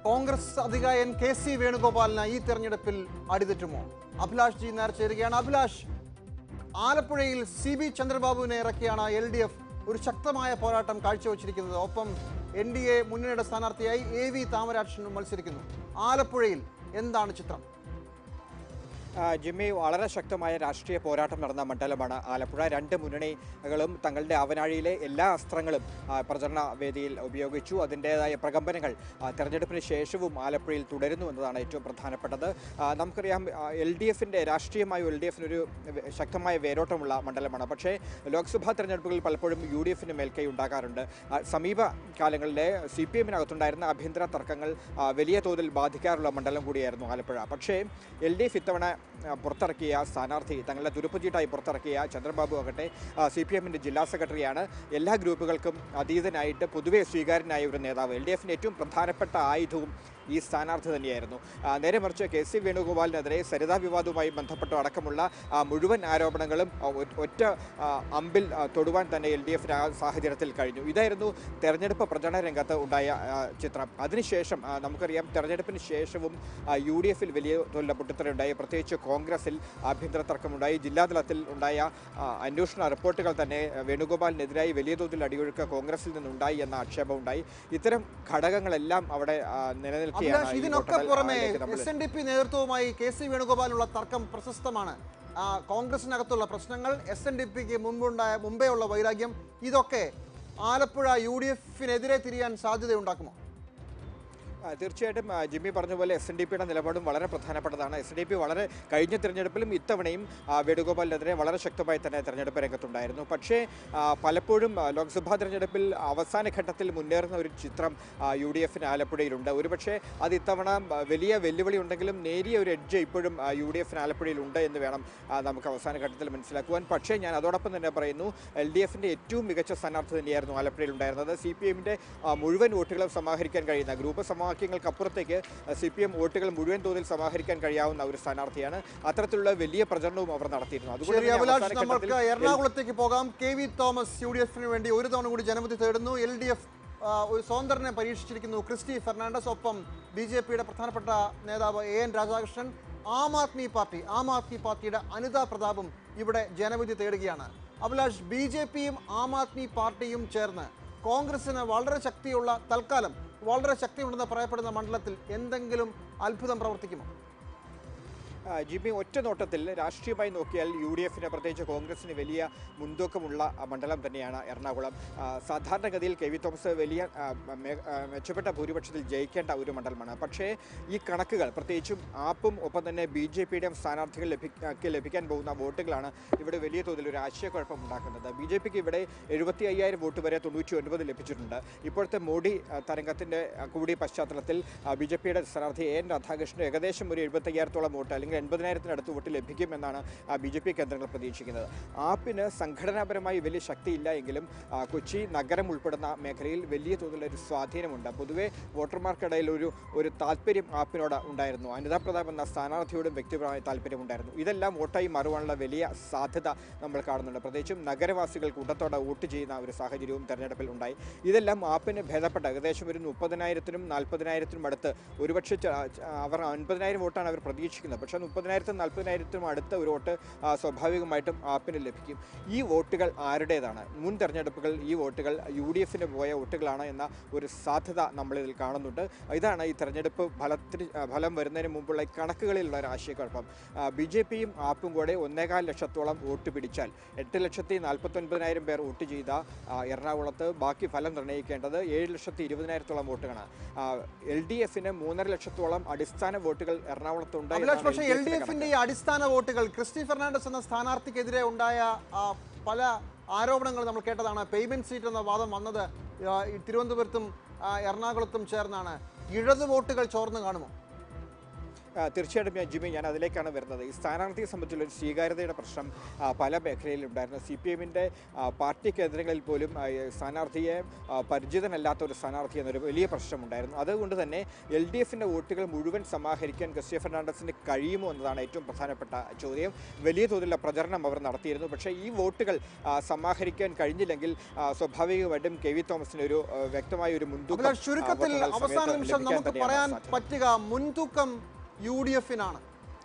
കോൺഗ്രസ് അധികായൻ K C വേണുഗോപാലിന് ഈ തെരഞ്ഞെടുപ്പിൽ അടിതെറ്റുമോ അഭിലാഷ് ജി നേർ ചേരുകയാണ് അഭിലാഷ് ആലപ്പുഴയിൽ സി ബി ചന്ദ്രബാബുവിനെ ഇറക്കിയാണ് എൽ ഡി എഫ് ഒരു ശക്തമായ പോരാട്ടം കാഴ്ചവെച്ചിരിക്കുന്നത് ഒപ്പം എൻ ഡി എ മുന്നണിയുടെ സ്ഥാനാർത്ഥിയായി എ വി താമരാക്ഷനും മത്സരിക്കുന്നു ആലപ്പുഴയിൽ എന്താണ് ചിത്രം ആ, ജിമ്മി വളരെ ശക്തമായ രാഷ്ട്രീയ പോരാട്ടം നടന്ന മണ്ഡലമാണ് ആലപ്പുഴ രണ്ട് മുന്നണികളും തങ്ങളുടെ അവനാഴിയിലെ എല്ലാ അസ്ത്രങ്ങളും ആ, പ്രചരണ വേദിയിൽ ഉപയോഗിച്ചു അതിൻ്റേതായ പ്രകമ്പനങ്ങൾ ആ, തെരഞ്ഞെടുപ്പിന് ശേഷവും ആലപ്പുഴയിൽ തുടരുന്നു എന്നതാണ് ഏറ്റവും പ്രധാനപ്പെട്ടത് ആ, നമുക്കറിയാം എൽ ഡി എഫിൻ്റെ രാഷ്ട്രീയമായും എൽ ഡി എഫിനൊരു ശക്തമായ വേരോട്ടമുള്ള മണ്ഡലമാണ് പക്ഷേ ലോക്സഭാ തെരഞ്ഞെടുപ്പുകളിൽ പലപ്പോഴും യു ഡി എഫിന് മേൽക്കൈ ഉണ്ടാകാറുണ്ട് ആ, സമീപ കാലങ്ങളിലെ സി പി എമ്മിനകത്തുണ്ടായിരുന്ന ആഭ്യന്തര തർക്കങ്ങൾ ആ, വലിയ തോതിൽ ബാധിക്കാറുള്ള മണ്ഡലം കൂടിയായിരുന്നു ആലപ്പുഴ പക്ഷേ എൽ ഡി എഫ് ഇത്തവണ ആ, പുറത്തിറക്കിയ സ്ഥാനാർത്ഥി തങ്ങളുടെ തുരുപ്പുചീട്ടായി പുറത്തിറക്കിയ ചന്ദ്രബാബു ആകട്ടെ സി പി എമ്മിൻ്റെ ജില്ലാ സെക്രട്ടറിയാണ് എല്ലാ ഗ്രൂപ്പുകൾക്കും അതീതനായിട്ട് പൊതുവെ സ്വീകാര്യനായ ഒരു നേതാവ് എൽ ഡി എഫിൻ്റെ ഏറ്റവും പ്രധാനപ്പെട്ട ആയുധവും ഈ സ്ഥാനാർത്ഥി തന്നെയായിരുന്നു ആ, നേരെ മറിച്ച് കെ സി വേണുഗോപാലിനെതിരെ സരിതാ വിവാദവുമായി ബന്ധപ്പെട്ട് അടക്കമുള്ള ആ, മുഴുവൻ ആരോപണങ്ങളും ആ, ഒ- ഒറ്റ ആ, അമ്പിൽ ആ, തൊടുവാൻ തന്നെ എൽ ഡി എഫിന് ആ സാഹചര്യത്തിൽ കഴിഞ്ഞു ഇതായിരുന്നു തെരഞ്ഞെടുപ്പ് പ്രചരണ രംഗത്ത് ഉണ്ടായ ആ, ചിത്രം അതിനുശേഷം ആ, നമുക്കറിയാം തെരഞ്ഞെടുപ്പിന് ശേഷവും യു ഡി എഫിൽ വലിയ തോതിലുള്ള പൊട്ടിത്തെറിയുണ്ടായി പ്രത്യേകിച്ച് കോൺഗ്രസിൽ ആഭ്യന്തര തർക്കമുണ്ടായി ജില്ലാതലത്തിൽ ഉണ്ടായ ആ, അന്വേഷണ റിപ്പോർട്ടുകൾ തന്നെ ആ, വേണുഗോപാലിനെതിരായി വലിയ തോതിൽ അടിയൊഴുക്ക് കോൺഗ്രസിൽ നിന്നുണ്ടായി എന്ന ആക്ഷേപമുണ്ടായി ഇത്തരം ഘടകങ്ങളെല്ലാം അവിടെ ആ, നിലനിൽക്കുകയാണ് അഭിലാഷ് ഈ ഇതിനൊക്കെ വോട്ടെണ്ണൽ, പുറമെ ആ, ലേക്ക് നമ്മൾ എസ് എൻ ഡി പി നേതൃത്വവുമായി കെ സി വേണുഗോപാലുള്ള തർക്കം പ്രശസ്തമാണ് ആ, കോൺഗ്രസിനകത്തുള്ള പ്രശ്നങ്ങൾ എസ് എൻ ഡി പിക്ക് മുമ്പുണ്ടായ മുമ്പേ ഉള്ള വൈരാഗ്യം ഇതൊക്കെ ആലപ്പുഴ യു ഡി എഫിനെതിരെ തിരിയാൻ സാധ്യതയുണ്ടാക്കുമോ ആ, തീർച്ചയായിട്ടും ആ, ജിമ്മി പറഞ്ഞ പോലെ എസ് എൻ ഡി പിയുടെ നിലപാടും വളരെ പ്രധാനപ്പെട്ടതാണ് എസ് എൻ ഡി പി വളരെ കഴിഞ്ഞ തിരഞ്ഞെടുപ്പിലും ഇത്തവണയും ആ, വേണുഗോപാലിനെതിരെ വളരെ ശക്തമായി തന്നെ തെരഞ്ഞെടുപ്പ് രംഗത്തുണ്ടായിരുന്നു പക്ഷേ ആ, പലപ്പോഴും ആ, ലോക്സഭാ തെരഞ്ഞെടുപ്പിൽ അവസാന ഘട്ടത്തിൽ മുന്നേറുന്ന ഒരു ചിത്രം ആ, യു ഡി എഫിന് ആലപ്പുഴയിലുണ്ട് ഒരുപക്ഷെ അത് ഇത്തവണ ആ, വലിയ വെല്ലുവിളി ഉണ്ടെങ്കിലും നേരിയ ഒരു എഡ്ജ് ഇപ്പോഴും ആ, യു ഡി എഫിന് ആലപ്പുഴയിലുണ്ട് എന്ന് വേണം ആ, നമുക്ക് അവസാന ഘട്ടത്തിൽ മനസ്സിലാക്കുവാൻ പക്ഷേ ഞാൻ അതോടൊപ്പം തന്നെ പറയുന്നു എൽ ഡി എഫിൻ്റെ ഏറ്റവും മികച്ച സ്ഥാനാർത്ഥി തന്നെയായിരുന്നു ആലപ്പുഴയിൽ ഉണ്ടായിരുന്നത് സി പി എമ്മിൻ്റെ മുഴുവൻ വോട്ടുകളും സമാഹരിക്കാൻ കഴിയുന്ന ഗ്രൂപ്പ് സമവാക്യങ്ങൾക്കപ്പുറത്തേക്ക് സി പി എം വോട്ടുകൾ മുഴുവൻ തോതിൽ സമാഹരിക്കാൻ കഴിയാവുന്ന ഒരു സ്ഥാനാർത്ഥിയാണ് അത്തരത്തിലുള്ള വലിയ പ്രചരണവും അവർ നടത്തിയിരുന്നു അതുകൊണ്ട് ശരി തന്നെ അഭിലാഷ് അവസാന നമ്മൾക്ക് ഘട്ടത്തിൽ എറണാകുളത്തേക്ക് പോകാം K V Thomas U D എഫിന് വേണ്ടി ഒരു തവണ കൂടി ജനവിധി തേടുന്നു എൽ ഡി എഫ് ഒരു സ്വതന്ത്രനെ പരീക്ഷിച്ചിരിക്കുന്നു ക്രിസ്റ്റി ഫെർണാണ്ടസ് ഒപ്പം ബി ജെ പിയുടെ പ്രധാനപ്പെട്ട നേതാവ് A N Radhakrishnan Aam Aadmi party Aam Aadmi പാർട്ടിയുടെ അനിത പ്രതാപും ഇവിടെ ജനവിധി തേടുകയാണ് അഭിലാഷ് ബി ജെ പിയും ആം ആദ്മി പാർട്ടിയും ചേർന്ന് കോൺഗ്രസിന് വളരെ ശക്തിയുള്ള തൽക്കാലം വളരെ ശക്തിയുണ്ടെന്ന് പറയപ്പെടുന്ന മണ്ഡലത്തിൽ എന്തെങ്കിലും അത്ഭുതം പ്രവർത്തിക്കുമോ ആ, ജിമ്മി ഒറ്റ നോട്ടത്തിൽ രാഷ്ട്രീയമായി നോക്കിയാൽ യു ഡി എഫിന് പ്രത്യേകിച്ച് കോൺഗ്രസിന് വലിയ മുൻതൂക്കമുള്ള ആ, മണ്ഡലം തന്നെയാണ് എറണാകുളം ആ, സാധാരണഗതിയിൽ കെ വി തോമസ് വലിയ ആ, മെ- ആ, മെച്ചപ്പെട്ട ഭൂരിപക്ഷത്തിൽ ജയിക്കേണ്ട ഒരു മണ്ഡലമാണ് പക്ഷേ ഈ കണക്കുകൾ പ്രത്യേകിച്ചും ആപ്പും ഒപ്പം തന്നെ ബി ജെ പിയുടെയും സ്ഥാനാർത്ഥികൾ ലഭിക്ക ലഭിക്കാൻ പോകുന്ന വോട്ടുകളാണ് ഇവിടെ വലിയ തോതിൽ ഒരു ആശയക്കുഴപ്പം ഉണ്ടാക്കുന്നത് ബി ജെ പിക്ക് ഇവിടെ എഴുപത്തി അയ്യായിരം വോട്ട് വരെ തൊണ്ണൂറ്റി ഒൻപത് ലഭിച്ചിട്ടുണ്ട് ഇപ്പോഴത്തെ മോഡി ആ, തരംഗത്തിൻ്റെ ആ, കൂടി പശ്ചാത്തലത്തിൽ ബി ജെ പിയുടെ സ്ഥാനാർത്ഥി എ എൻ രാധാകൃഷ്ണൻ ഏകദേശം ഒരു എഴുപത്തയ്യായിരത്തോളം വോട്ട് അല്ലെങ്കിൽ എൺപതിനായിരത്തിനടുത്ത് വോട്ട് ലഭിക്കുമെന്നാണ് ബി ജെ പി കേന്ദ്രങ്ങൾ പ്രതീക്ഷിക്കുന്നത് ആപ്പിന് സംഘടനാപരമായി വലിയ ശക്തിയില്ല എങ്കിലും ആ, കൊച്ചി നഗരം ഉൾപ്പെടുന്ന മേഖലയിൽ വലിയ തോതിലുള്ള ഒരു സ്വാധീനമുണ്ട് പൊതുവെ വോട്ടർമാർക്കിടയിൽ ഒരു ഒരു താല്പര്യം ആപ്പിനോട് ഉണ്ടായിരുന്നു അനിതാ പ്രതാപ് എന്ന സ്ഥാനാർത്ഥിയോടും വ്യക്തിപരമായ താല്പര്യമുണ്ടായിരുന്നു ഇതെല്ലാം വോട്ടായി മാറുവാനുള്ള വലിയ സാധ്യത നമ്മൾ കാണുന്നുണ്ട് പ്രത്യേകിച്ചും നഗരവാസികൾ കൂട്ടത്തോടെ വോട്ട് ചെയ്യുന്ന ഒരു സാഹചര്യവും തെരഞ്ഞെടുപ്പിൽ ഉണ്ടായി ഇതെല്ലാം ആപ്പിന് ഭേദപ്പെട്ട ഏകദേശം ഒരു മുപ്പതിനായിരത്തിനും നാൽപ്പതിനായിരത്തിനും അടുത്ത് ഒരുപക്ഷെ ച- ച- അവർ അൻപതിനായിരം വോട്ടാണ് അവർ പ്രതീക്ഷിക്കുന്നത് പക്ഷേ മുപ്പതിനായിരത്തിനും നാൽപ്പതിനായിരത്തിനും അടുത്ത ഒരു വോട്ട് ആ, സ്വാഭാവികമായിട്ടും ആപ്പിന് ലഭിക്കും ഈ വോട്ടുകൾ ആരുടേതാണ് മുൻ തെരഞ്ഞെടുപ്പുകൾ ഈ വോട്ടുകൾ യു ഡി എഫിന് പോയ വോട്ടുകളാണ് എന്ന ഒരു സാധ്യത നമ്മളിതിൽ കാണുന്നുണ്ട് ഇതാണ് ഈ തെരഞ്ഞെടുപ്പ് ഫലത്തിന് ആ, ഫലം വരുന്നതിന് മുമ്പുള്ള ഈ കണക്കുകളിലുള്ള ഒരു ആശയക്കുഴപ്പം ബി ജെ പിയും ആപ്പും കൂടെ ഒന്നേകാൽ ലക്ഷത്തോളം വോട്ട് പിടിച്ചാൽ എട്ട് ലക്ഷത്തി നാൽപ്പത്തൊൻപതിനായിരം പേർ വോട്ട് ചെയ്ത ആ, എറണാകുളത്ത് ബാക്കി ഫലം നിർണ്ണയിക്കേണ്ടത് ഏഴ് ലക്ഷത്തി ഇരുപതിനായിരത്തോളം വോട്ടുകളാണ് എൽ ഡി എഫിന് മൂന്നര ലക്ഷത്തോളം അടിസ്ഥാന വോട്ടുകൾ എറണാകുളത്തുണ്ട് അഭിലാഷ് എന്നാണ് പക്ഷേ എൽ ഡി LDF ന്റെ എഫിന്റെ ഈ അടിസ്ഥാന വോട്ടുകൾ ക്രിസ്റ്റി ഫെർണാണ്ടസ് എന്ന സ്ഥാനാർത്ഥിക്കെതിരെ ഉണ്ടായ ആ, പല ആരോപണങ്ങൾ നമ്മൾ കേട്ടതാണ് പേയ്മെന്റ് സീറ്റ് എന്ന വാദം വന്നത് ആ, ഈ തിരുവനന്തപുരത്തും ആ, എറണാകുളത്തും ചേർന്നാണ് ഇടത് വോട്ടുകൾ ചോർന്ന് കാണുമോ ആ, തീർച്ചയായിട്ടും ഞാൻ ജിമ്മി ഞാൻ അതിലേക്കാണ് വരുന്നത് ഈ സ്ഥാനാർത്ഥിയെ സംബന്ധിച്ചുള്ള ഒരു സ്വീകാര്യതയുടെ പ്രശ്നം ആ, പല മേഖലയിലും ഉണ്ടായിരുന്നു സി പി എമ്മിൻ്റെ പാർട്ടി കേന്ദ്രങ്ങളിൽ പോലും ആ, ഈ സ്ഥാനാർത്ഥിയെ ആ, പരിചിതനല്ലാത്ത ഒരു സ്ഥാനാർത്ഥി എന്നൊരു വലിയ പ്രശ്നമുണ്ടായിരുന്നു അതുകൊണ്ട് തന്നെ എൽ ഡി എഫിൻ്റെ വോട്ടുകൾ മുഴുവൻ സമാഹരിക്കാൻ ക്രിസ്ത്യ ഫെർണാണ്ടസിന് കഴിയുമോ എന്നതാണ് ഏറ്റവും പ്രധാനപ്പെട്ട ചോദ്യം വലിയ തോതിലുള്ള പ്രചരണം അവർ നടത്തിയിരുന്നു പക്ഷേ ഈ വോട്ടുകൾ ആ, സമാഹരിക്കാൻ കഴിഞ്ഞില്ലെങ്കിൽ ആ, സ്വാഭാവികമായിട്ടും കെ വി തോമസിന് ഒരു ആ, വ്യക്തമായ ഒരു മുൻതൂക്കം അഭിലാഷ് ചുരുക്കത്തിൽ ആ, വോട്ടെണ്ണൽ അവസാന സമയത്ത് നിമിഷം ലഭിക്കാൻ നമുക്ക് തന്നെയാണ് പറയാൻ സാധ്യത. പറ്റുക മുൻതൂക്കം യു ഡി എഫിനാണ്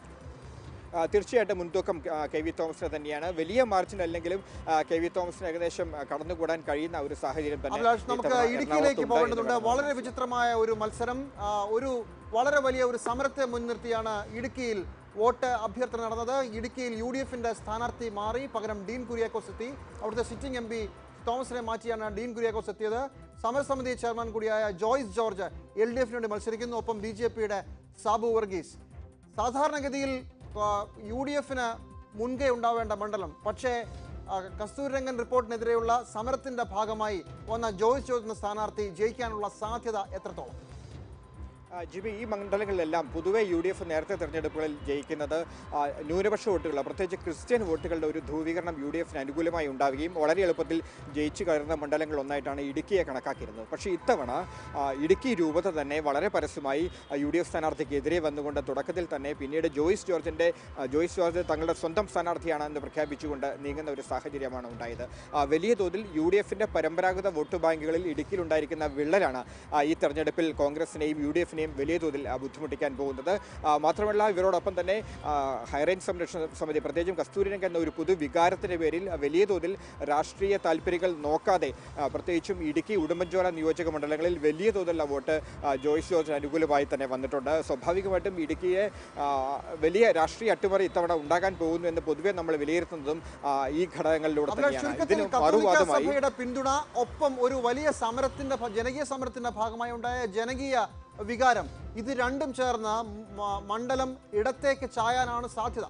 ആ, തീർച്ചയായിട്ടും മുൻതൂക്കം ആ, കെ വി തോമസിന് തന്നെയാണ് വലിയ മാർജിൻ അല്ലെങ്കിലും ആ, കെ വി തോമസിന് ഏകദേശം ആ, കടന്നുകൂടാൻ കഴിയുന്ന ഒരു സാഹചര്യം തന്നെ അഭിലാഷ് നമുക്ക് ഇത്തവണ ഇടുക്കിയിലേക്ക് എറണാകുളത്ത് പോകേണ്ടതുണ്ട് ഉണ്ടായിരുന്നു വളരെ വിചിത്രമായ ഒരു മത്സരം ആ, ഒരു വളരെ വലിയ ഒരു സമരത്തെ മുൻനിർത്തിയാണ് ഇടുക്കിയിൽ വോട്ട് അഭ്യർത്ഥന നടന്നത് ഇടുക്കിയിൽ യു ഡി എഫിന്റെ സ്ഥാനാർത്ഥി മാറി പകരം ഡീൻ കുര്യാക്കോസ് എത്തി അവിടുത്തെ സിറ്റിംഗ് എം പി തോമസിനെ മാറ്റിയാണ് ഡീൻ കുര്യാക്കോസ് എത്തിയത് സമരസമിതി ചെയർമാൻ കൂടിയായ ജോയ്സ് ജോർജ് എൽ ഡി എഫിന് വേണ്ടി മത്സരിക്കുന്നു ഒപ്പം ബി ജെ പിയുടെ സാബു വർഗീസ് സാധാരണഗതിയിൽ യു ഡി എഫിന് മുൻകൈ ഉണ്ടാവേണ്ട മണ്ഡലം പക്ഷേ ആ, കസ്തൂരിരംഗൻ റിപ്പോർട്ടിനെതിരെയുള്ള സമരത്തിന്റെ ഭാഗമായി വന്ന ജോയ്സ് ജോർജ് എന്ന സ്ഥാനാർത്ഥി ജയിക്കാനുള്ള സാധ്യത എത്രത്തോളം ആ, ജിബി ഈ മണ്ഡലങ്ങളിലെല്ലാം പൊതുവെ യു ഡി എഫ് നേരത്തെ തെരഞ്ഞെടുപ്പുകളിൽ ജയിക്കുന്നത് ആ, ന്യൂനപക്ഷ വോട്ടുകൾ പ്രത്യേകിച്ച് ക്രിസ്ത്യൻ വോട്ടുകളുടെ ഒരു ധ്രുവീകരണം യു ഡി എഫിന് അനുകൂലമായി ഉണ്ടാവുകയും വളരെ എളുപ്പത്തിൽ ജയിച്ചു കയറുന്ന മണ്ഡലങ്ങൾ ഒന്നായിട്ടാണ് ഇടുക്കിയെ കണക്കാക്കിയിരുന്നത് പക്ഷേ ഇത്തവണ ആ, ഇടുക്കി രൂപത തന്നെ വളരെ പരസ്യമായി യു ഡി എഫ് സ്ഥാനാർത്ഥിക്ക് എതിരെ വന്നുകൊണ്ട് തുടക്കത്തിൽ തന്നെ പിന്നീട് ജോയ്സ് ജോർജിൻ്റെ ആ, ജോയ്സ് ജോർജ് തങ്ങളുടെ സ്വന്തം സ്ഥാനാർത്ഥിയാണ് എന്ന് പ്രഖ്യാപിച്ചുകൊണ്ട് നീങ്ങുന്ന ഒരു സാഹചര്യമാണ് ഉണ്ടായത് ആ, വലിയ തോതിൽ യു ഡി എഫിൻ്റെ പരമ്പരാഗത വോട്ട് ബാങ്കുകളിൽ ഇടുക്കിയിലുണ്ടായിരിക്കുന്ന വിള്ളലാണ് ആ, ഈ തെരഞ്ഞെടുപ്പിൽ കോൺഗ്രസിനെയും യു ഡി എഫിനെയും വലിയ തോതിൽ ആ, ബുദ്ധിമുട്ടിക്കാൻ പോകുന്നത് ആ, മാത്രമല്ല ഇവരോടൊപ്പം തന്നെ ആ, ഹൈറേഞ്ച് സംരക്ഷണ സമിതി പ്രത്യേകിച്ചും കസ്തൂരിരംഗ എന്ന ഒരു പൊതു വികാരത്തിൻ്റെ പേരിൽ ആ, വലിയ തോതിൽ രാഷ്ട്രീയ താല്പര്യങ്ങൾ നോക്കാതെ ആ, പ്രത്യേകിച്ചും ഇടുക്കി ഉടുമ്പൻചോല നിയോജക മണ്ഡലങ്ങളിൽ വലിയ തോതിലുള്ള വോട്ട് ആ, ജോയ്സ് ജോർജിന് അനുകൂലമായി തന്നെ വന്നിട്ടുണ്ട് സ്വാഭാവികമായിട്ടും ഇടുക്കിയെ ആ, വലിയ രാഷ്ട്രീയ അട്ടിമറി ഇത്തവണ ഉണ്ടാകാൻ പോകുന്നു എന്ന് പൊതുവെ നമ്മൾ വിലയിരുത്തുന്നതും ആ, ഈ ഘടകങ്ങളിലൂടെ അഭിലാഷ് തന്നെയാണ് ചുരുക്കത്തിൽ ഇതിന് കത്തോലിക്ക മറുവാദമായി സഭയുടെ പിന്തുണ ഒപ്പം ഒരു വലിയ സമരത്തിന്റെ ഭ- ജനകീയ സമരത്തിന്റെ ഭാഗമായി ഉണ്ടായ ജനകീയ വികാരം ഇത് രണ്ടും ചേർന്ന് മ- മണ്ഡലം ഇടത്തേക്ക് ചായാനാണ് സാധ്യത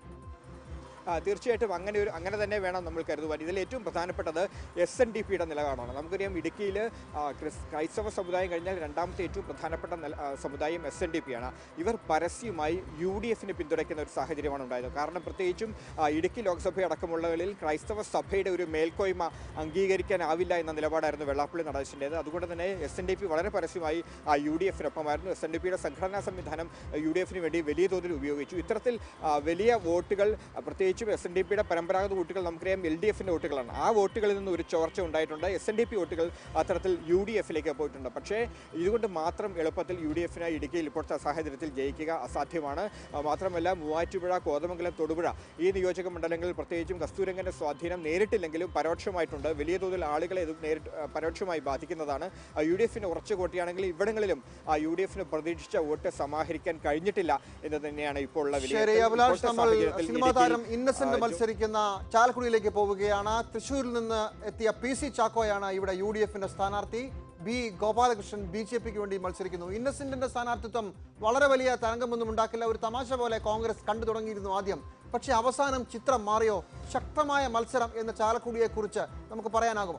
ആ, തീർച്ചയായിട്ടും അങ്ങനെ ഒരു അങ്ങനെ തന്നെ വേണം നമ്മൾ കരുതുവാൻ ഇതിൽ ഏറ്റവും പ്രധാനപ്പെട്ടത് എസ് എൻ ഡി പിയുടെ നിലപാടാണ് നമുക്കറിയാം ഇടുക്കിയിൽ ക്രൈസ്തവ സമുദായം കഴിഞ്ഞാൽ രണ്ടാമത്തെ ഏറ്റവും പ്രധാനപ്പെട്ട നില- ആ, സമുദായം എസ് എൻ ഡി പി ആണ് ഇവർ പരസ്യമായി യു ഡി എഫിനെ പിന്തുണയ്ക്കുന്ന ഒരു സാഹചര്യമാണ് ഉണ്ടായത് കാരണം പ്രത്യേകിച്ചും ആ, ഇടുക്കി ലോക്സഭ അടക്കമുള്ളവരിൽ ക്രൈസ്തവ സഭയുടെ ഒരു മേൽക്കോയ്മ അംഗീകരിക്കാനാവില്ല എന്ന നിലപാടായിരുന്നു വെള്ളാപ്പള്ളി നടേശൻ്റേത് അതുകൊണ്ട് തന്നെ എസ് എൻ ഡി പി വളരെ പരസ്യമായി ആ, യു ഡി എഫിനൊപ്പമായിരുന്നു എസ് എൻ ഡി പിയുടെ സംഘടനാ സംവിധാനം യു ഡി എഫിന് വേണ്ടി വലിയ തോതിൽ ഉപയോഗിച്ചു ഇത്തരത്തിൽ ആ, വലിയ വോട്ടുകൾ ആ, പ്രത്യേകിച്ചും എസ് എൻ ഡി പിയുടെ പരമ്പരാഗത വോട്ടുകൾ നമുക്കറിയാം എൽ ഡി എഫിൻ്റെ വോട്ടുകളാണ് ആ വോട്ടുകളിൽ നിന്ന് ഒരു ചോർച്ച ഉണ്ടായിട്ടുണ്ട് എസ് എൻ ഡി പി വോട്ടുകൾ അത്തരത്തിൽ യു ഡി എഫിലേക്ക് പോയിട്ടുണ്ട് പക്ഷേ ഇതുകൊണ്ട് മാത്രം എളുപ്പത്തിൽ യു ഡി എഫിന് ഇടുക്കിയിൽ ഇപ്പോഴത്തെ സാഹചര്യത്തിൽ ജയിക്കുക അസാധ്യമാണ് ആ, മാത്രമല്ല മൂവാറ്റുപുഴ കോതമംഗലം തൊടുപുഴ ഈ നിയോജക മണ്ഡലങ്ങളിൽ പ്രത്യേകിച്ചും കസ്തൂരംഗൻ്റെ സ്വാധീനം നേരിട്ടില്ലെങ്കിലും പരോക്ഷമായിട്ടുണ്ട് വലിയ തോതിൽ ആളുകളെ ഇത് നേരിട്ട് ആ, പരോക്ഷമായി ബാധിക്കുന്നതാണ് യു ഡി എഫിന് ഉറച്ചു കോട്ടിയാണെങ്കിൽ ഇവിടങ്ങളിലും യു ഡി എഫിന് പ്രതീക്ഷിച്ച വോട്ട് സമാഹരിക്കാൻ കഴിഞ്ഞിട്ടില്ല എന്ന് തന്നെയാണ് ഇപ്പോൾ ഉള്ള ശരി വിലയിരുത്തൽ. അഭിലാഷ് ഇപ്പോഴത്തെ നമ്മൾ സാഹചര്യത്തിൽ സിനിമാ ഇടുക്കിയിൽ, താരം ഇന്നസെന്റ് ആ, മത്സരിക്കുന്ന ചാലക്കുടിയിലേക്ക് പോവുകയാണ് തൃശ്ശൂരിൽ നിന്ന് എത്തിയ പി സി ചാക്കോയാണ് ഇവിടെ യു ഡി എഫിന്റെ സ്ഥാനാർത്ഥി ബി ഗോപാലകൃഷ്ണൻ ബി ജെ പിക്ക് വേണ്ടി മത്സരിക്കുന്നു ഇന്നസെന്റിന്റെ സ്ഥാനാർത്ഥിത്വം വളരെ വലിയ തരംഗമൊന്നും ഉണ്ടാക്കില്ല ഒരു തമാശ പോലെ കോൺഗ്രസ് കണ്ടു തുടങ്ങിയിരുന്നു ആദ്യം പക്ഷേ അവസാനം ചിത്രം മാറിയോ ശക്തമായ മത്സരം എന്ന ചാലക്കുടിയെക്കുറിച്ച് നമുക്ക് പറയാനാകുമോ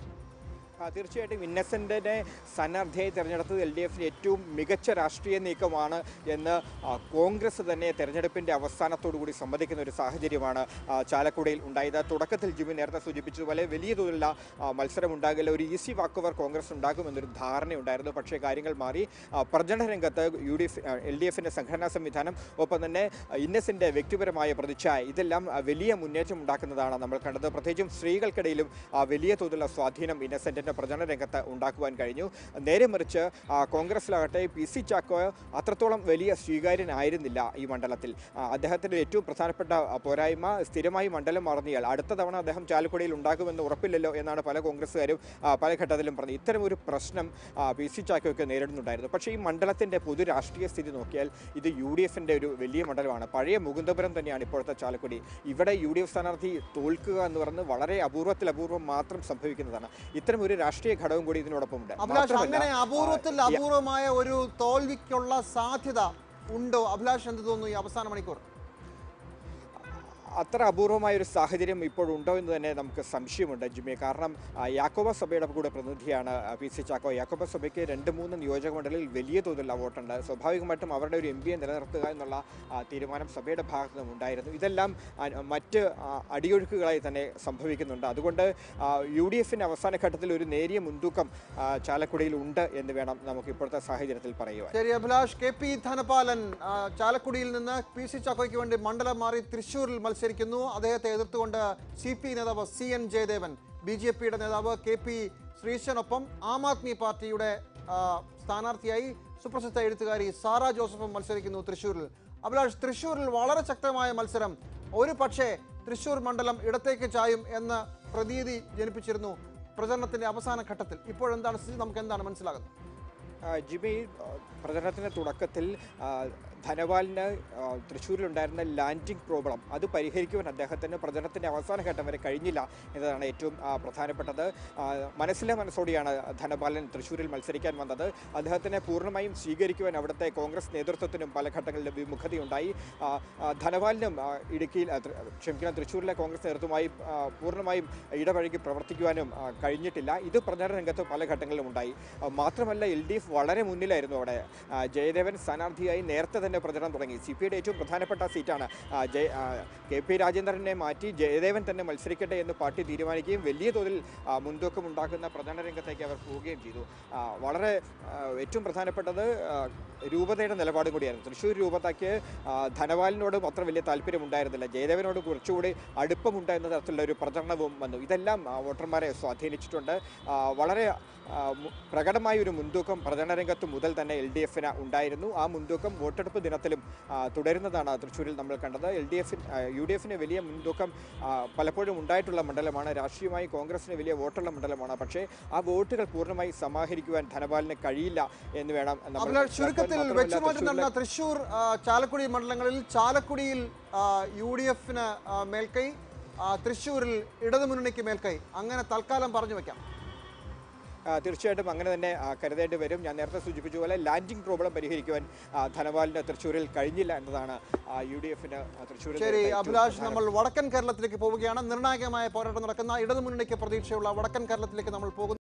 ആ, തീർച്ചയായിട്ടും ഇന്നസെന്റിനെ സ്ഥാനാർത്ഥിയായി തെരഞ്ഞെടുത്തത് എൽ ഡി എഫിന് ഏറ്റവും മികച്ച രാഷ്ട്രീയ നീക്കമാണ് എന്ന് ആ, കോൺഗ്രസ് തന്നെ തെരഞ്ഞെടുപ്പിന്റെ അവസാനത്തോടു കൂടി സമ്മതിക്കുന്ന ഒരു സാഹചര്യമാണ് ആ, ചാലക്കുടിയിൽ ഉണ്ടായത് തുടക്കത്തിൽ ജിമി നേരത്തെ സൂചിപ്പിച്ചതുപോലെ വലിയ തോതിലുള്ള ആ, മത്സരം ഉണ്ടാകില്ല ഒരു ഈസി വാക്ക് ഓവർ കോൺഗ്രസ് ഉണ്ടാകുമെന്നൊരു ധാരണയുണ്ടായിരുന്നു പക്ഷേ കാര്യങ്ങൾ മാറി ആ, പ്രചരണ രംഗത്ത് U D F L D എഫിന്റെ സംഘടനാ സംവിധാനം ഒപ്പം തന്നെ ഇന്നസെന്റ് വ്യക്തിപരമായ പ്രതിച്ഛായ ഇതെല്ലാം ആ, വലിയ മുന്നേറ്റം ഉണ്ടാക്കുന്നതാണ് നമ്മൾ കണ്ടത് പ്രത്യേകിച്ചും സ്ത്രീകൾക്കിടയിലും ആ, വലിയ തോതിലുള്ള സ്വാധീനം ഇന്നസെന്റിന്റെ പ്രചരണ രംഗത്ത് ഉണ്ടാക്കുവാൻ കഴിഞ്ഞു നേരെ മറിച്ച് ആ, കോൺഗ്രസിലാകട്ടെ പി സി ചാക്കോ അത്രത്തോളം വലിയ സ്വീകാര്യനായിരുന്നില്ല ഈ മണ്ഡലത്തിൽ ആ, അദ്ദേഹത്തിന്റെ ഏറ്റവും പ്രധാനപ്പെട്ട ആ, പോരായ്മ സ്ഥിരമായി മണ്ഡലം മാറുന്നയാൾ അടുത്ത തവണ അദ്ദേഹം ചാലക്കുടിയിൽ ഉണ്ടാകുമെന്ന് ഉറപ്പില്ലല്ലോ എന്നാണ് പല കോൺഗ്രസ്സുകാരും ആ, പല ഘട്ടത്തിലും പറഞ്ഞത് ഇത്തരം ഒരു പ്രശ്നം ആ, പി സി ചാക്കോയ്ക്ക് നേരിടുന്നുണ്ടായിരുന്നു പക്ഷേ ഈ മണ്ഡലത്തിന്റെ പൊതു രാഷ്ട്രീയ സ്ഥിതി നോക്കിയാൽ ഇത് യു ഡി എഫിന്റെ ഒരു വലിയ മണ്ഡലമാണ് പഴയ മുകുന്ദപുരം തന്നെയാണ് ഇപ്പോഴത്തെ ചാലക്കുടി ഇവിടെ യു ഡി എഫ് സ്ഥാനാർത്ഥി തോൽക്കുക എന്ന് പറയുന്നത് വളരെ അപൂർവത്തിൽ അപൂർവം മാത്രം സംഭവിക്കുന്നതാണ് ഇത്തരം ഒരു രാഷ്ട്രീയ ഘടകം കൂടി ഇതിനോടൊപ്പമുണ്ട് അഭിലാഷ് മാത്രമല്ല, അങ്ങനെ അപൂർവത്തിൽ ആ, ഈ- അപൂർവമായ ഒരു തോൽവിക്കുള്ള സാധ്യത ഉണ്ടോ അഭിലാഷ് എന്ത് തോന്നുന്നു ഈ അവസാന മണിക്കൂർ അത്ര അപൂർവമായ ഒരു സാഹചര്യം ഇപ്പോഴുണ്ടോ എന്ന് തന്നെ നമുക്ക് സംശയമുണ്ട് ജിമ്മി കാരണം ആ, യാക്കോബ സഭയുടെ കൂടെ പ്രതിനിധിയാണ് ആ, പി സി ചാക്കോ യാക്കോബ സഭയ്ക്ക് രണ്ട് മൂന്ന് നിയോജക മണ്ഡലങ്ങളിൽ വലിയ തോതിലുള്ള വോട്ടുണ്ട് സ്വാഭാവികമായിട്ടും അവരുടെ ഒരു എം പിയെ നിലനിർത്തുക എന്നുള്ള ആ, തീരുമാനം സഭയുടെ ഭാഗത്തു നിന്നും ഉണ്ടായിരുന്നു ഇതെല്ലാം ആ, മറ്റ് ആ, അടിയൊഴുക്കുകളായി തന്നെ സംഭവിക്കുന്നുണ്ട് അതുകൊണ്ട് യു ഡി എഫിൻ്റെ അവസാന ഘട്ടത്തിൽ ഒരു നേരിയ മുൻതൂക്കം ആ, ചാലക്കുടിയിൽ ഉണ്ട് എന്ന് വേണം നമുക്ക് ഇപ്പോഴത്തെ സാഹചര്യത്തിൽ പറയുവാൻ ശരി അഭിലാഷ് കെ പി ധനപാലൻ ആ, ചാലക്കുടിയിൽ നിന്ന് പി സി ചാക്കോയ്ക്ക് വേണ്ടി മണ്ഡലം മാറി തൃശൂരിൽ മത്സരിക്കുന്നു അദ്ദേഹത്തെ എതിർത്തുകൊണ്ട് സി പി നേതാവ് C N Jayadevan B J പിയുടെ നേതാവ് കെ പി ശ്രീശനൊപ്പം ആം ആദ്മി പാർട്ടിയുടെ ആ, സ്ഥാനാർത്ഥിയായി സുപ്രസിദ്ധ എഴുത്തുകാരി സാറ ജോസഫും മത്സരിക്കുന്നു തൃശൂരിൽ അഭിലാഷ് തൃശൂരിൽ വളരെ ശക്തമായ മത്സരം ഒരു പക്ഷേ തൃശൂർ മണ്ഡലം ഇടത്തേക്ക് ചായും എന്ന പ്രതീതി ജനിപ്പിച്ചിരുന്നു പ്രചരണത്തിന്റെ അവസാന ഘട്ടത്തിൽ ഇപ്പോഴെന്താണ് സ്ഥിതി നമുക്ക് എന്താണ് മനസ്സിലാകുന്നത് ആ, ജിമ്മി ആ, പ്രചരണത്തിന്റെ തുടക്കത്തിൽ ആ, ധനപാലിന് ആ, തൃശ്ശൂരിലുണ്ടായിരുന്ന ലാൻഡിംഗ് പ്രോബ്ലം അത് പരിഹരിക്കുവാൻ അദ്ദേഹത്തിന് പ്രചരണത്തിന്റെ അവസാന ഘട്ടം വരെ കഴിഞ്ഞില്ല എന്നതാണ് ഏറ്റവും ആ, പ്രധാനപ്പെട്ടത് ആ, മനസ്സിലെ മനസ്സോടെയാണ് ധനപാലൻ തൃശ്ശൂരിൽ മത്സരിക്കാൻ വന്നത് അദ്ദേഹത്തിനെ പൂർണ്ണമായും സ്വീകരിക്കുവാൻ അവിടുത്തെ കോൺഗ്രസ് നേതൃത്വത്തിനും പല ഘട്ടങ്ങളിലും വിമുഖതയുണ്ടായി ആ, ആ, ധനപാലിനും ആ, ഇടുക്കിയിൽ ആ, തൃ- ക്ഷമിക്കണം തൃശ്ശൂരിലെ കോൺഗ്രസ് നേതൃത്വമായി ആ, പൂർണ്ണമായും ഇടപഴകി പ്രവർത്തിക്കുവാനും ആ, കഴിഞ്ഞിട്ടില്ല ഇത് പ്രചാരണ രംഗത്ത് പല ഘട്ടങ്ങളിലും ഉണ്ടായി ആ, മാത്രമല്ല എൽ ഡി എഫ് വളരെ മുന്നിലായിരുന്നു അവിടെ ആ, ജയദേവൻ സ്ഥാനാർത്ഥിയായി നേരത്തെ തന്നെ പ്രചരണം തുടങ്ങി സി പി ഐയുടെ ഏറ്റവും പ്രധാനപ്പെട്ട സീറ്റാണ് ആ, ജയ ആ, കെ പി രാജേന്ദ്രനെ മാറ്റി ജയദേവൻ തന്നെ മത്സരിക്കട്ടെ എന്ന് പാർട്ടി തീരുമാനിക്കുകയും വലിയ തോതിൽ ആ, മുൻതൂക്കം ഉണ്ടാക്കുന്ന പ്രചരണ രംഗത്തേക്ക് അവർ പോവുകയും ചെയ്തു ആ, വളരെ ആ, ഏറ്റവും പ്രധാനപ്പെട്ടത് ആ, രൂപതയുടെ നിലപാടും കൂടിയായിരുന്നു തൃശ്ശൂർ രൂപതയ്ക്ക് ആ, ധനപാലിനോടും അത്ര വലിയ താല്പര്യം ഉണ്ടായിരുന്നില്ല ജയദേവനോട് കുറച്ചുകൂടി അടുപ്പമുണ്ട് എന്ന തരത്തിലുള്ള ഒരു പ്രചരണവും വന്നു ഇതെല്ലാം ആ, വോട്ടർമാരെ സ്വാധീനിച്ചിട്ടുണ്ട് ആ, വളരെ ആ, മു- പ്രകടമായ ഒരു മുൻതൂക്കം പ്രചരണ രംഗത്ത് മുതൽ തന്നെ എൽ ഡി എഫിന് ഉണ്ടായിരുന്നു ആ മുൻതൂക്കം വോട്ടെടുപ്പ് ദിനത്തിലും ആ, തുടരുന്നതാണ് തൃശ്ശൂരിൽ നമ്മൾ കണ്ടത് എൽ ഡി എഫിന് യു ഡി എഫിന് വലിയ മുൻതൂക്കം ആ, പലപ്പോഴും ഉണ്ടായിട്ടുള്ള മണ്ഡലമാണ് രാഷ്ട്രീയമായി കോൺഗ്രസിന് വലിയ വോട്ടുള്ള മണ്ഡലമാണ് പക്ഷേ ആ വോട്ടുകൾ പൂർണ്ണമായി സമാഹരിക്കുവാൻ ധനപാലിന് കഴിയില്ല എന്ന് വേണം നമ്മൾ അഭിലാഷ് ചുരുക്കത്തിൽ മാത്രമല്ല വെച്ചുമാറ്റി തൃശ്ശൂരിലെ- നടന്ന തൃശൂർ ആ, ചാലക്കുടി മണ്ഡലങ്ങളിൽ ചാലക്കുടിയിൽ യു ഡി എഫിന് മേൽക്കൈ ആ, തൃശ്ശൂരിൽ ഇടതുമുന്നണിക്ക് മേൽക്കൈ അങ്ങനെ തൽക്കാലം പറഞ്ഞു വെക്കാം ആ, തീർച്ചയായിട്ടും അങ്ങനെ തന്നെ ആ, കരുതേണ്ടി വരും ഞാൻ നേരത്തെ സൂചിപ്പിച്ച പോലെ ലാൻഡിംഗ് പ്രോബ്ലം പരിഹരിക്കുവാൻ ആ, ധനപാലിന് തൃശ്ശൂരിൽ കഴിഞ്ഞില്ല എന്നതാണ് യു ഡി എഫിന് തൃശ്ശൂരിൽ ശരി നേരിട്ട ഏറ്റവും അഭിലാഷ് പ്രധാന നമ്മൾ വടക്കൻ കേരളത്തിലേക്ക് പോവുകയാണ് നിർണായകമായ പോരാട്ടം നടക്കുന്ന ഇടതുമുന്നണിക്ക് പ്രതീക്ഷയുള്ള വടക്കൻ കേരളത്തിലേക്ക് നമ്മൾ പോകുന്നു